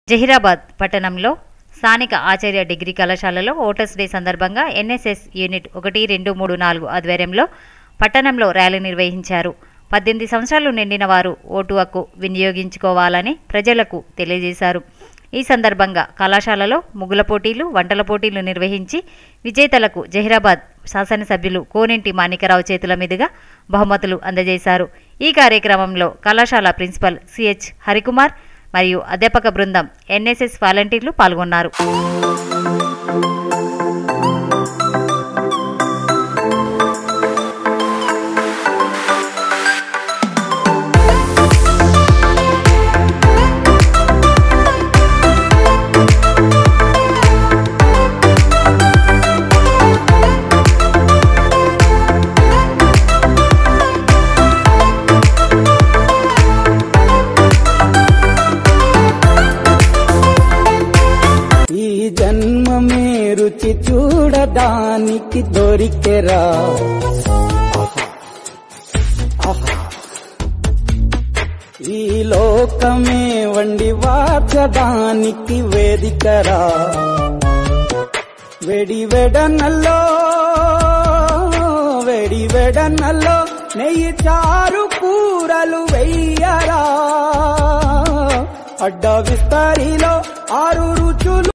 జహీరాబాద్ పట్టణంలో స్థానిక ఆచార్య డిగ్రీ కళాశాలలో ఓటర్స్ డే సందర్భంగా ఎన్ఎస్ఎస్ యూనిట్ ఒకటి రెండు మూడు నాలుగు ఆధ్వర్యంలో పట్టణంలో ర్యాలీ నిర్వహించారు పద్దెనిమిది సంవత్సరాలు నిండిన వారు ఓటు హక్కు వినియోగించుకోవాలని ప్రజలకు తెలియజేశారు ఈ సందర్భంగా కళాశాలలో ముగ్గుల పోటీలు వంటల పోటీలు నిర్వహించి విజేతలకు జహీరాబాద్ శాసనసభ్యులు కోనేంటి మాణికరావు చేతుల మీదుగా బహుమతులు అందజేశారు ఈ కార్యక్రమంలో కళాశాల ప్రిన్సిపల్ సిహెచ్ హరికుమార్ మరియు అధ్యాపక బృందం ఎన్ఎస్ఎస్ వాలంటీర్లు పాల్గొన్నారు ఈ జన్మమే రుచి చూడడానికి దొరికెరా ఆహా. ఆహా. ఈ లోకమే వండి వాచడానికి వేదికరా వెడి వెడనల్లో వెడి వెడనల్లో నెయ్యి చారు కూరలు వెయ్యరా అడ్డ విస్తరిలో ఆరు రుచులు